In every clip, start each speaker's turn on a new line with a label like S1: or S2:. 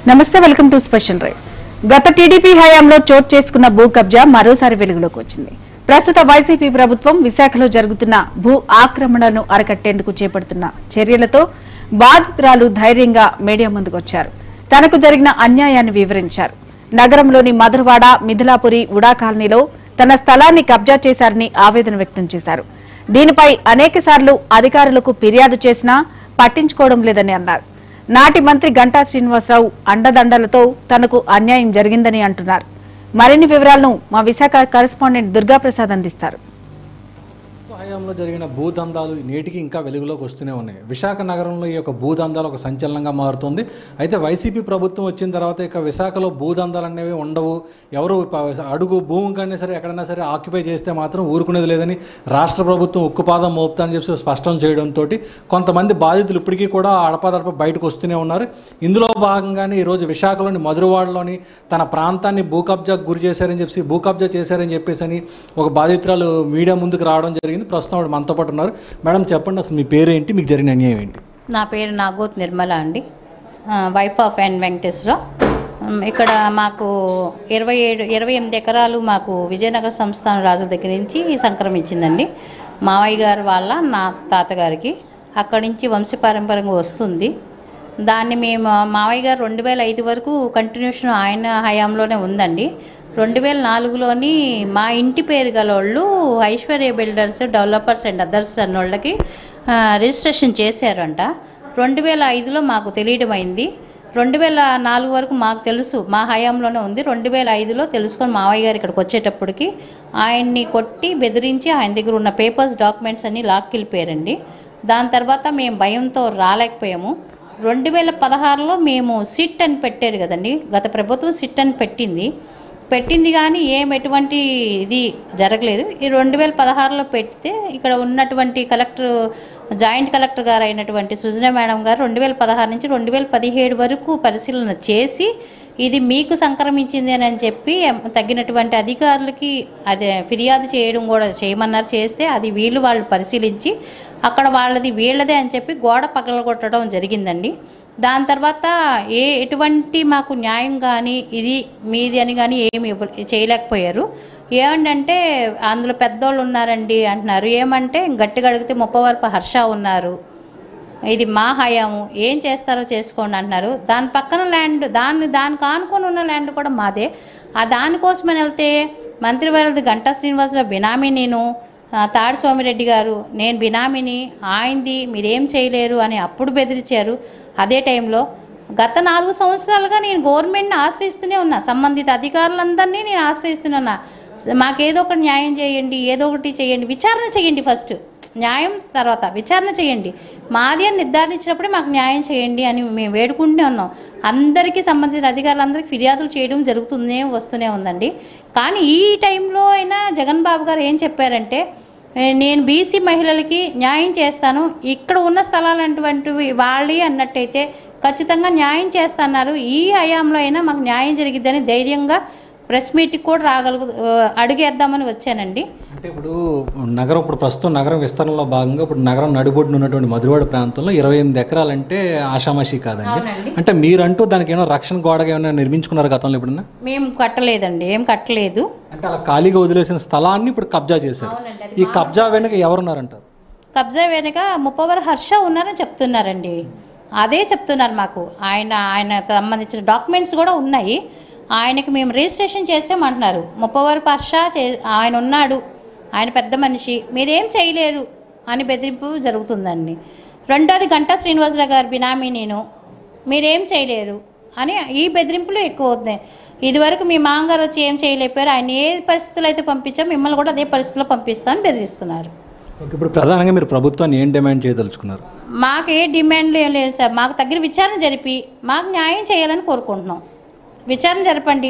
S1: నమస్తే welcome to special రైవ్ గత TDP హయాంలో చోటు చేసుకున్న భూ కబ్జా మరోసారి వెలుగులోకి వచ్చింది ప్రస్తుత వైసీపీ ప్రభుత్వం విశాఖలో జరుగుతున్న భూ ఆక్రమణలను అరికట్టేందుకు చేపడుతున్న చర్యలతో బాధితురాలు ధైర్యంగా మీడియా ముందుకొచ్చారు తనకు జరిగిన అన్యాయాన్ని వివరించారు నగరంలోని మధురవాడ మిథిలాపురి ఉడా కాలనీలో తన స్థలాన్ని కబ్జా చేశారని ఆవేదన వ్యక్తం చేశారు దీనిపై అనేకసార్లు అధికారులకు ఫిర్యాదు చేసినా పట్టించుకోవడం లేదని అన్నారు నాటి మంత్రి గంటా శ్రీనివాసరావు అండదండలతో తనకు అన్యాయం జరిగిందని అంటున్నారు మరిన్ని వివరాలను మా విశాఖ కరెస్పాండెంట్ దుర్గాప్రసాద్ అందిస్తారు
S2: హయాంలో జరిగిన భూదందాలు నేటికి ఇంకా వెలుగులోకి వస్తూనే ఉన్నాయి విశాఖ నగరంలో ఈ యొక్క భూదందాలు ఒక సంచలనంగా మారుతుంది అయితే వైసీపీ ప్రభుత్వం వచ్చిన తర్వాత ఇక విశాఖలో భూదందాలు అనేవి ఉండవు ఎవరు ప- అడుగు భూమి కన్నా సరే ఎక్కడైనా సరే ఆక్యుపై చేస్తే మాత్రం ఊరుకునేది లేదని రాష్ట్ర ప్రభుత్వం ఉక్కుపాదం మోపుతా అని చెప్పి స్పష్టం చేయడంతో కొంతమంది బాధితులు ఇప్పటికీ కూడా అడపాదడప బయటకు వస్తూనే ఉన్నారు ఇందులో భాగంగానే ఈరోజు విశాఖలోని మధురవాడలోని తన ప్రాంతాన్ని భూ కబ్జాకు గురి చేశారని చెప్పి భూ కబ్జా చేశారని చెప్పేసి అని ఒక బాధితురాలు మీడియా ముందుకు రావడం జరిగింది ప్రస్తుతం ఆవిడ మనతో పాటు ఉన్నారు మేడం చెప్పండి అసలు మీ పేరేంటి మీకు జరిగిన అన్యాయం ఏంటి
S3: నా పేరు నాగోత్ నిర్మల అండి ఆ, వైఫ్ ఆఫ్ ఎన్ వెంకటేశ్వరరావు ఉమ్, ఇక్కడ మాకు ఇరవై ఏడు ఇరవై ఎనిమిది ఎకరాలు మాకు విజయనగర సంస్థాన రాజుల దగ్గర నుంచి సంక్రమించిందండి మావయ్య గారు వాళ్ళ నా తాతగారికి అక్కడి నుంచి వంశపారంపర్యంగా వస్తుంది దాన్ని మేము మావయ్య గారు రెండు వేల ఐదు వరకు కంటిన్యూషన్ ఆయన హయాంలోనే ఉందండి రెండు వేల నాలుగులోని మా ఇంటి పేరు గల వాళ్ళు Aishwarya builders developers and others అన్న వాళ్ళకి ఆ, రిజిస్ట్రేషన్ చేశారంట రెండు వేల ఐదులో మాకు తెలియడం అయింది రెండు వేల నాలుగు వరకు మాకు తెలుసు మా హయాంలోనే ఉంది రెండు వేల ఐదులో తెలుసుకొని మావయ్య గారు ఇక్కడికి వచ్చేటప్పటికి ఆయన్ని కొట్టి బెదిరించి ఆయన దగ్గర ఉన్న పేపర్స్ డాక్యుమెంట్స్ అన్ని లాక్కెళ్ళిపోయారండి దాని తర్వాత మేము భయంతో రాలేకపోయాము రెండు వేల పదహారులో మేము సిట్ అని పెట్టారు కదండి గత ప్రభుత్వం సిట్ అని పెట్టింది పెట్టింది కానీ ఏం ఎటువంటి ఇది జరగలేదు ఈ రెండు వేల పదహారులో పెడితే ఇక్కడ ఉన్నటువంటి కలెక్టర్ జాయింట్ కలెక్టర్ గారు అయినటువంటి సుజన మేడం గారు రెండు వేల పదహారు నుంచి రెండు వేల పదిహేడు వరకు పరిశీలన చేసి ఇది మీకు సంక్రమించింది అని చెప్పి ఎం- తగినటువంటి అధికారులకి అదే ఫిర్యాదు చేయడం కూడా చేయమన్నారు చేస్తే అది వీళ్ళు వాళ్ళు పరిశీలించి అక్కడ వాళ్ళది వీళ్ళదే అని చెప్పి గోడ పగలగొట్టడం జరిగిందండి దాని తర్వాత ఏ ఎటువంటి మాకు న్యాయం కానీ ఇది మీది అని కానీ ఏమి ఇవ్వ చేయలేకపోయారు ఏమంటే అందులో పెద్దోళ్ళు ఉన్నారండి అంటున్నారు ఏమంటే గట్టిగా అడిగితే ముప్పవరపు హర్ష ఉన్నారు ఇది మా హయాము ఏం చేస్తారో చేసుకోండి అంటున్నారు దాని పక్కన ల్యాండ్ దాన్ని దానికి ఆనుకొని ఉన్న ల్యాండ్ కూడా మాదే ఆ దానికోసమని వెళ్తే మంత్రివర్గ గంటా శ్రీనివాసరావు బినామీ నేను ఆ, తాడి సోమిరెడ్డి గారు నేను బినామీని ఆయింది మీరేం చేయలేరు అని అప్పుడు బెదిరించారు అదే టైంలో గత నాలుగు సంవత్సరాలుగా నేను గవర్నమెంట్ని ఆశ్రయిస్తూనే ఉన్నా సంబంధిత అధికారులందరినీ నేను ఆశ్రయిస్తూనే ఉన్నా మాకేదో ఒకటి న్యాయం చేయండి ఏదో ఒకటి చేయండి విచారణ చేయండి ఫస్ట్ న్యాయం తర్వాత విచారణ చేయండి మాది అని నిర్ధారించినప్పుడే మాకు న్యాయం చేయండి అని మేము వేడుకుంటూనే ఉన్నాం అందరికీ సంబంధించిన అధికారులందరికీ ఫిర్యాదులు చేయడం జరుగుతూనే వస్తూనే ఉందండి కానీ ఈ టైంలో అయినా జగన్ బాబు గారు ఏం చెప్పారంటే "ఏ, నేను బీసీ మహిళలకి న్యాయం చేస్తాను ఇక్కడ ఉన్న స్థలాలు అటువంటివి వాళ్ళే అన్నట్టయితే ఖచ్చితంగా న్యాయం చేస్తున్నారు ఈ హయాంలో అయినా మాకు న్యాయం జరిగిద్దని ధైర్యంగా ప్రెస్ మీట్కి కూడా రాగలుగు అడిగేద్దామని వచ్చానండి
S2: అంటే ఇప్పుడు నగరం ఇప్పుడు ప్రస్తుతం నగరం విస్తరణలో భాగంగా ఇప్పుడు నగరం నడిబొడ్డున ఉన్నటువంటి మధురవాడ ప్రాంతంలో ఇరవై ఎనిమిది ఎకరాలంటే ఆషామాషి కాదండి
S3: అవునండి.
S2: అంటే మీరంటూ దానికి ఏమైనా రక్షణ గోడగా ఏమైనా నిర్మించుకున్నారు గతంలో ఎప్పుడన్నా
S3: మేము కట్టలేదండి ఏం కట్టలేదు
S2: అంటే అలా ఖాళీగా వదిలేసిన స్థలాన్ని ఇప్పుడు కబ్జా చేశారు
S3: అవునండి,
S2: ఈ కబ్జా వెనుక ఎవరున్నారంటారు
S3: కబ్జా వెనుక ముప్పవర హర్ష ఉన్నారని చెప్తున్నారండి అదే చెప్తున్నారు మాకు ఆయన ఆయన సంబంధించిన డాక్యుమెంట్స్ కూడా ఉన్నాయి ఆయనకి మేము రిజిస్ట్రేషన్ చేసామంటున్నారు ముప్పవరపు హర్ష చే ఆయన ఉన్నాడు ఆయన పెద్ద మనిషి మీరేం చేయలేరు అని బెదిరింపు జరుగుతుందండి రెండోది గంటా శ్రీనివాసరావు గారు బినామీ నేను మీరేం చేయలేరు అని ఈ బెదిరింపులు ఎక్కువ అవుతున్నాయి ఇదివరకు మీ మామగారు వచ్చి ఏం చేయలేకపోయారు ఆయన ఏ పరిస్థితులు అయితే పంపించాం మిమ్మల్ని కూడా అదే పరిస్థితిలో పంపిస్తామని బెదిరిస్తున్నారు
S2: ఓకే, ఇప్పుడు ప్రధానంగా మీరు ప్రభుత్వాన్ని ఏం డిమాండ్ చేయదలుచుకున్నారు
S3: మాకు ఏ డిమాండ్లు ఏం లేదు సార్ మాకు తగిన విచారణ జరిపి మాకు న్యాయం చేయాలని కోరుకుంటున్నాం విచారణ జరపండి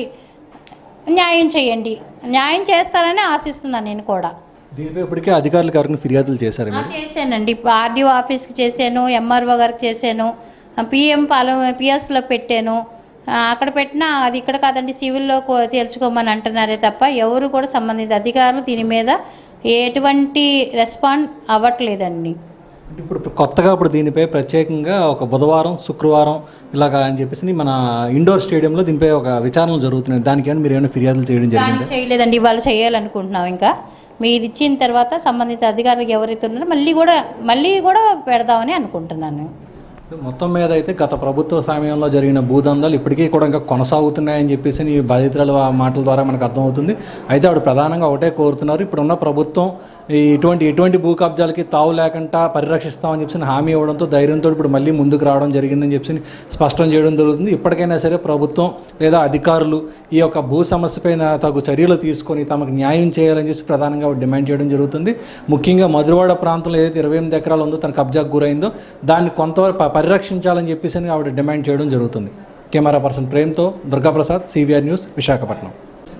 S3: న్యాయం చేయండి న్యాయం చేస్తారని ఆశిస్తున్నాను నేను కూడా
S2: దీనిపై ఇప్పటికే అధికారులకు ఎవరికైనా ఫిర్యాదులు చేశారు
S3: ఆ, చేశానండి ఆర్డీఓ ఆఫీస్కి చేశాను ఎంఆర్ఓ గారికి చేశాను పిఎం పాలెం పిఎస్లో పెట్టాను ఆ, అక్కడ పెట్టినా అది ఇక్కడ కాదండి సివిల్లో కో- తేల్చుకోమని అంటున్నారే తప్ప ఎవరు కూడా సంబంధిత అధికారులు దీని మీద ఎటువంటి రెస్పాండ్ అవ్వట్లేదండి
S2: అంటే ఇప్పుడు కొత్తగా ఇప్పుడు దీనిపై ప్రత్యేకంగా ఒక బుధవారం శుక్రవారం ఇలాగా అని చెప్పేసి మన ఇండోర్ స్టేడియంలో దీనిపై ఒక విచారణలు జరుగుతున్నాయి దానికి ఏమైనా మీరు ఏమైనా ఫిర్యాదులు చేయడం జరిగింది
S3: దాన్ని చేయలేదండి ఇవాళ చేయాలనుకుంటున్నాం ఇంకా మీరు ఇచ్చిన తర్వాత సంబంధిత అధికారులు ఎవరైతే ఉన్నారో మళ్ళీ కూడా మళ్ళీ కూడా పెడదామని అనుకుంటున్నాను
S2: మొత్తం మీద అయితే గత ప్రభుత్వ సమయంలో జరిగిన భూదందాలు ఇప్పటికీ కూడా ఇంకా కొనసాగుతున్నాయని చెప్పేసి ఈ బాధితుల మాటల ద్వారా మనకు అర్థమవుతుంది అయితే ఆవిడ ప్రధానంగా ఒకటే కోరుతున్నారు ఇప్పుడున్న ప్రభుత్వం ఈ ఇటువంటి ఎటువంటి భూ కబ్జాలకి తావు లేకుండా పరిరక్షిస్తామని చెప్పి హామీ ఇవ్వడంతో ధైర్యంతో ఇప్పుడు మళ్ళీ ముందుకు రావడం జరిగిందని చెప్పి స్పష్టం చేయడం జరుగుతుంది ఇప్పటికైనా సరే ప్రభుత్వం లేదా అధికారులు ఈ యొక్క భూ సమస్యపైన తగు చర్యలు తీసుకొని తమకు న్యాయం చేయాలని చెప్పి ప్రధానంగా ఆవిడ డిమాండ్ చేయడం జరుగుతుంది ముఖ్యంగా మధురవాడ ప్రాంతంలో ఏదైతే ఇరవై ఎనిమిది ఎకరాలు ఉందో తన కబ్జాకు గురైందో దాన్ని కొంతవరకు ప- పరిరక్షించాలని చెప్పేసి అని ఆవిడ డిమాండ్ చేయడం జరుగుతుంది కెమెరా పర్సన్ ప్రేమ్తో Durgaprasad CVR news Visakhapatnam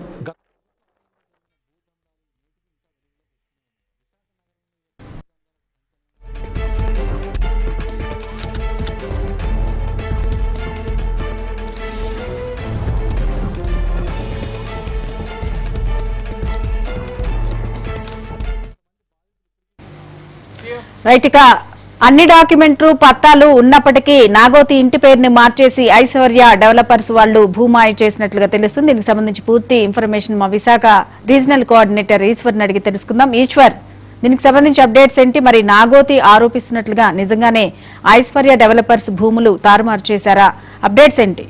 S1: right ఇక అన్ని డాక్యుమెంట్లు పత్తాలు ఉన్నప్పటికీ నాగోతి ఇంటి పేరుని మార్చేసి ఐశ్వర్య డెవలపర్స్ వాళ్ళు భూమాయి చేసినట్లుగా తెలుస్తుంది దీనికి సంబంధించి పూర్తి ఇన్ఫర్మేషన్ మా విశాఖ రీజనల్ కోఆర్డినేటర్ ఈశ్వర్ని అడిగి తెలుసుకుందాం ఈశ్వర్ దీనికి సంబంధించి అప్డేట్స్ ఏంటి మరి నాగోతి ఆరోపిస్తున్నట్లుగా నిజంగానే ఐశ్వర్య డెవలపర్స్ భూములు తారుమారు చేశారా అప్డేట్స్ ఏంటి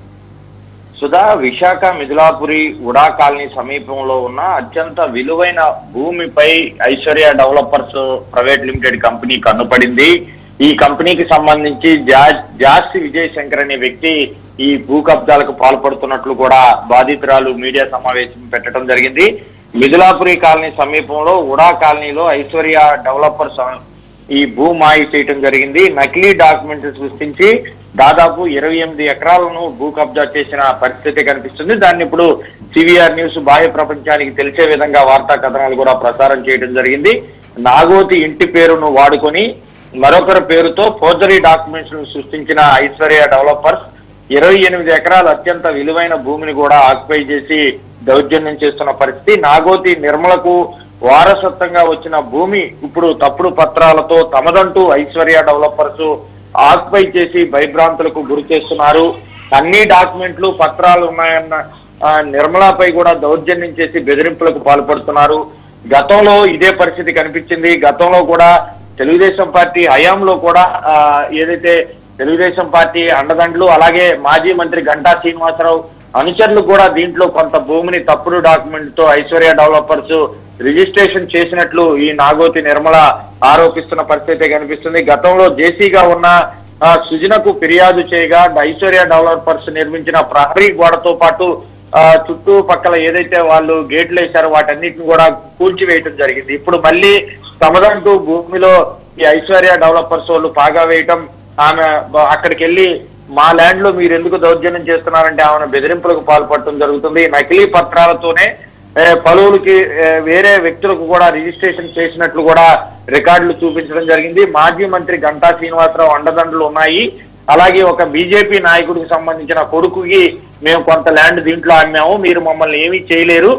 S4: సుధా విశాఖ మిథులాపురి ఉడా కాలనీ సమీపంలో ఉన్న అత్యంత విలువైన భూమిపై Aishwarya developers private limited company కన్నుపడింది ఈ కంపెనీకి సంబంధించి జా- జాస్తి విజయ్ శంకర్ అనే వ్యక్తి ఈ భూ కబ్జాలకు పాల్పడుతున్నట్లు కూడా బాధితురాలు మీడియా సమావేశం పెట్టడం జరిగింది మిథులాపురి కాలనీ సమీపంలో ఉడా కాలనీలో ఐశ్వర్య డెవలపర్స్ ఈ భూమాయి చేయటం జరిగింది నకిలీ డాక్యుమెంట్స్ సృష్టించి దాదాపు ఇరవై ఎనిమిది ఎకరాలను భూ కబ్జా చేసిన పరిస్థితి కనిపిస్తుంది దాన్ని ఇప్పుడు సివిఆర్ న్యూస్ బాహ్య ప్రపంచానికి తెలిసే విధంగా వార్తా కథనాలు కూడా ప్రసారం చేయడం జరిగింది నాగోతి ఇంటి పేరును వాడుకొని మరొకరి పేరుతో ఫోర్జరీ డాక్యుమెంట్స్ ను సృష్టించిన ఐశ్వర్య డెవలపర్స్ ఇరవై ఎనిమిది ఎకరాలు అత్యంత విలువైన భూమిని కూడా ఆక్యుపై చేసి దౌర్జన్యం చేస్తున్న పరిస్థితి నాగోతి నిర్మలకు వారసత్వంగా వచ్చిన భూమి ఇప్పుడు తప్పుడు పత్రాలతో తమదంటూ ఐశ్వర్య డెవలపర్స్ ఆక్యుపై చేసి భయభ్రాంతులకు గురి చేస్తున్నారు అన్ని డాక్యుమెంట్లు పత్రాలు ఉన్నాయన్న ఆ, నిర్మలాపై కూడా దౌర్జన్యం చేసి బెదిరింపులకు పాల్పడుతున్నారు గతంలో ఇదే పరిస్థితి కనిపించింది గతంలో కూడా తెలుగుదేశం పార్టీ హయాంలో కూడా ఆ, ఏదైతే తెలుగుదేశం పార్టీ అండదండలు అలాగే మాజీ మంత్రి గంటా శ్రీనివాసరావు అనుచరులు కూడా దీంట్లో కొంత భూమిని తప్పుడు డాక్యుమెంట్ తో ఐశ్వర్య డెవలపర్స్ రిజిస్ట్రేషన్ చేసినట్లు ఈ నాగోతి నిర్మల ఆరోపిస్తున్న పరిస్థితి కనిపిస్తుంది గతంలో జేసీగా ఉన్న ఆ, సుజనకు ఫిర్యాదు చేయగా ఐశ్వర్య డెవలపర్స్ నిర్మించిన ప్రహరీ గోడతో పాటు ఆ, చుట్టుపక్కల ఏదైతే వాళ్ళు గేట్లు వేశారో వాటన్నిటిని కూడా కూల్చివేయటం జరిగింది ఇప్పుడు మళ్ళీ తమదంటూ భూమిలో ఈ ఐశ్వర్య డెవలపర్స్ వాళ్ళు పాగా వేయటం ఆమె బ- అక్కడికి వెళ్ళి మా ల్యాండ్ లో మీరు ఎందుకు దౌర్జన్యం చేస్తున్నారంటే ఆమెను బెదిరింపులకు పాల్పడటం జరుగుతుంది నకిలీ పత్రాలతోనే ఏ, పలువురికి ఏ, వేరే వ్యక్తులకు కూడా రిజిస్ట్రేషన్ చేసినట్లు కూడా రికార్డులు చూపించడం జరిగింది మాజీ మంత్రి గంటా శ్రీనివాసరావు అండదండలు ఉన్నాయి అలాగే ఒక బీజేపీ నాయకుడికి సంబంధించిన కొడుకుకి మేము కొంత ల్యాండ్ దీంట్లో అమ్మాము మీరు మమ్మల్ని ఏమీ చేయలేరు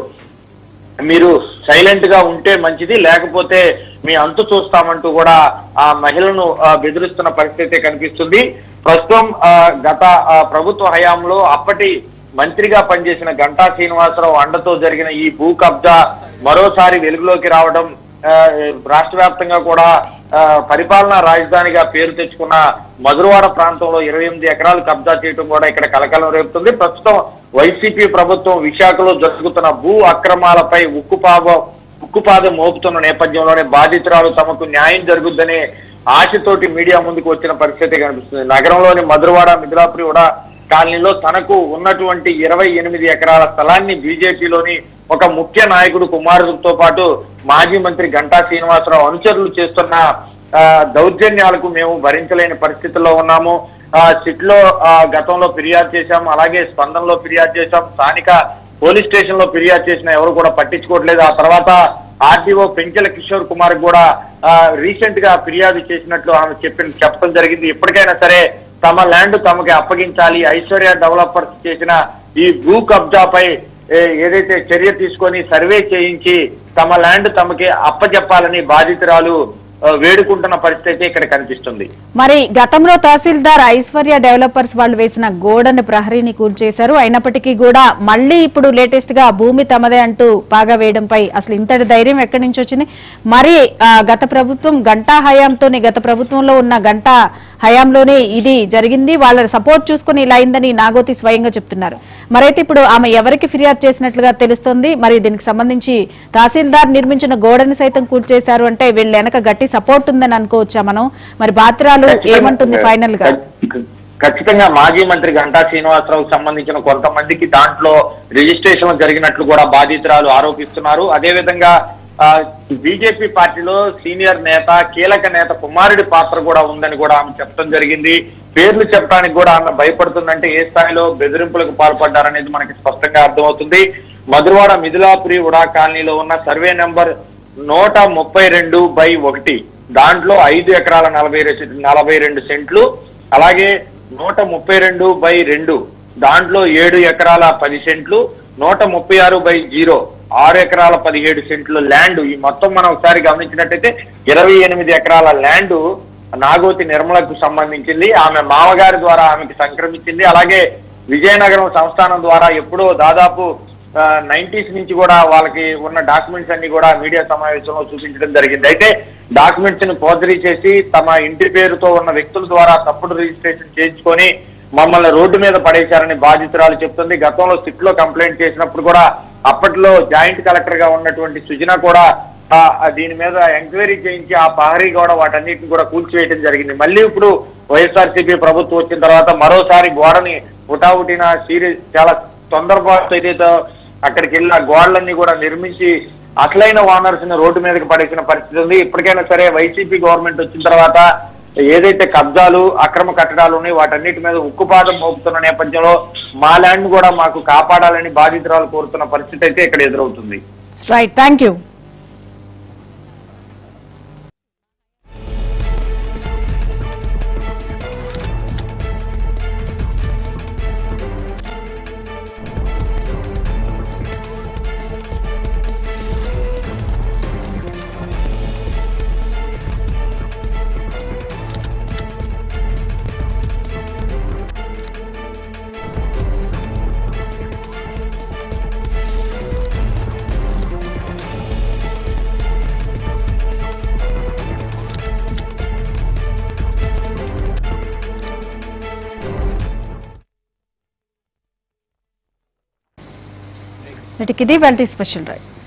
S4: మీరు సైలెంట్ గా ఉంటే మంచిది లేకపోతే మీ అంతు చూస్తామంటూ కూడా ఆ మహిళను ఆ, బెదిరిస్తున్న పరిస్థితి కనిపిస్తుంది ప్రస్తుతం ఆ, గత ఆ, ప్రభుత్వ హయాంలో అప్పటి మంత్రిగా పనిచేసిన గంటా శ్రీనివాసరావు అండతో జరిగిన ఈ భూ కబ్జా మరోసారి వెలుగులోకి రావడం ఆ, రాష్ట్ర వ్యాప్తంగా కూడా ఆ, పరిపాలనా రాజధానిగా పేరు తెచ్చుకున్న మధురవాడ ప్రాంతంలో ఇరవై ఎనిమిది ఎకరాలు కబ్జా చేయడం కూడా ఇక్కడ కలకలం రేపుతుంది ప్రస్తుతం వైసీపీ ప్రభుత్వం విశాఖలో జరుగుతున్న భూ అక్రమాలపై ఉక్కుపాద ఉక్కుపాదం మోపుతున్న నేపథ్యంలోనే బాధితురాలు తమకు న్యాయం జరుగుద్దనే ఆశతోటి మీడియా ముందుకు వచ్చిన పరిస్థితి కనిపిస్తుంది నగరంలోని మధురవాడ మిథిలాపురి కూడా కాలనీలో తనకు ఉన్నటువంటి ఇరవై ఎనిమిది ఎకరాల స్థలాన్ని బీజేపీలోని ఒక ముఖ్య నాయకుడు కుమారుడితో పాటు మాజీ మంత్రి గంటా శ్రీనివాసరావు అనుచరులు చేస్తున్న ఆ, దౌర్జన్యాలకు మేము భరించలేని పరిస్థితుల్లో ఉన్నాము ఆ, సిట్ లో ఆ, గతంలో ఫిర్యాదు చేశాం అలాగే స్పందనలో ఫిర్యాదు చేశాం స్థానిక పోలీస్ స్టేషన్ లో ఫిర్యాదు చేసిన ఎవరు కూడా పట్టించుకోవట్లేదు ఆ తర్వాత ఆర్డీఓ పెంచెల కిషోర్ కుమార్ కూడా రీసెంట్ గా ఫిర్యాదు చేసినట్లు ఆమె చెప్పిన చెప్పడం జరిగింది ఇప్పటికైనా సరే తమ ల్యాండ్ తమకి అప్పగించాలి ఐశ్వర్య డెవలపర్స్ చేసిన ఈ భూ కబ్జాపై ఏ, ఏదైతే చర్య తీసుకొని సర్వే చేయించి తమ ల్యాండ్ తమకి అప్పచెప్పాలని బాధితురాలు ఆ, వేడుకుంటున్న పరిస్థితి అయితే ఇక్కడ కనిపిస్తుంది
S1: మరి గతంలో తహసీల్దార్ ఐశ్వర్య డెవలపర్స్ వాళ్ళు వేసిన గోడను ప్రహరీని కూల్చేశారు అయినప్పటికీ కూడా మళ్ళీ ఇప్పుడు లేటెస్ట్ గా భూమి తమదే అంటూ పాగా వేయడంపై అసలు ఇంతటి ధైర్యం ఎక్కడి నుంచి వచ్చింది మరి ఆ, గత ప్రభుత్వం గంటా హయాంతోనే గత ప్రభుత్వంలో ఉన్న గంటా హయాంలోనే ఇది జరిగింది వాళ్ళ సపోర్ట్ చూసుకుని ఇలా అయిందని నాగోతి స్వయంగా చెప్తున్నారు మరైతే ఇప్పుడు ఆమె ఎవరికి ఫిర్యాదు చేసినట్లుగా తెలుస్తోంది మరి దీనికి సంబంధించి తహసీల్దార్ నిర్మించిన గోడని సైతం కూల్చేశారు అంటే వీళ్ళ వెనక గట్టి సపోర్ట్ ఉందని అనుకోవచ్చా మనం మరి బాత్రాలు ఏమంటుంది ఫైనల్ గా
S4: ఖచ్చితంగా- ఖచ్చితంగా మాజీ మంత్రి గంటా శ్రీనివాసరావుకు సంబంధించిన కొంతమందికి దాంట్లో రిజిస్ట్రేషన్ జరిగినట్లు కూడా బాధితురాలు ఆరోపిస్తున్నారు అదేవిధంగా బీజేపీ పార్టీలో సీనియర్ నేత కీలక నేత కుమారుడి పాత్ర కూడా ఉందని కూడా ఆమె చెప్పడం జరిగింది పేర్లు చెప్పడానికి కూడా ఆమె భయపడుతుందంటే ఏ స్థాయిలో బెదిరింపులకు పాల్పడ్డారనేది మనకి స్పష్టంగా అర్థమవుతుంది మధురవాడ మిథులాపురి ఉడా కాలనీలో ఉన్న సర్వే నెంబర్ నూట ముప్పై రెండు బై ఒకటి దాంట్లో ఐదు ఎకరాల నలభై రెసి- నలభై రెండు సెంట్లు అలాగే నూట ముప్పై రెండు బై రెండు దాంట్లో ఏడు ఎకరాల పది సెంట్లు నూట ముప్పై ఆరు బై జీరో ఆరు ఎకరాల పదిహేడు సెంట్లు ల్యాండ్ ఈ మొత్తం మనం ఒకసారి గమనించినట్టయితే ఇరవై ఎనిమిది ఎకరాల ల్యాండ్ నాగోతి నిర్మలకు సంబంధించింది ఆమె మామగారి ద్వారా ఆమెకి సంక్రమించింది అలాగే విజయనగరం సంస్థానం ద్వారా ఎప్పుడో దాదాపు నైన్టీస్ నుంచి కూడా వాళ్ళకి ఉన్న డాక్యుమెంట్స్ అన్ని కూడా మీడియా సమావేశంలో చూపించడం జరిగింది అయితే డాక్యుమెంట్స్ ని ఫోర్జరీ చేసి తమ ఇంటి పేరుతో ఉన్న వ్యక్తుల ద్వారా తప్పుడు రిజిస్ట్రేషన్ చేయించుకొని మమ్మల్ని రోడ్డు మీద పడేశారని బాధితురాలు చెప్తుంది గతంలో సిట్ లో కంప్లైంట్ చేసినప్పుడు కూడా అప్పట్లో జాయింట్ కలెక్టర్ గా ఉన్నటువంటి సుజన కూడా ఆ, ఆ దీని మీద ఎంక్వైరీ చేయించి ఆ పహరీ కూడా వాటన్నిటిని కూడా కూల్చివేయడం జరిగింది మళ్ళీ ఇప్పుడు వైఎస్ఆర్సీపీ ప్రభుత్వం వచ్చిన తర్వాత మరోసారి గోడని ఉటావుటిన సీరియస్ చాలా తొందరపాటు ఏదైతే అక్కడికి వెళ్ళి ఆ గోడలన్నీ కూడా నిర్మించి అసలైన ఓనర్స్ ని రోడ్డు మీదకి పడేసిన పరిస్థితి ఉంది ఇప్పటికైనా సరే వైసీపీ గవర్నమెంట్ వచ్చిన తర్వాత ఏదైతే కబ్జాలు అక్రమ కట్టడాలు ఉన్నాయి వాటన్నిటి మీద ఉక్కుపాదం మోపుతున్న నేపథ్యంలో మా ల్యాండ్ కూడా మాకు కాపాడాలని బాధితురాలు కోరుతున్న పరిస్థితి అయితే ఇక్కడ ఎదురవుతుంది
S1: రైట్ థ్యాంక్ యూ ఇది వాళ్ళ స్పెషల్ రైట్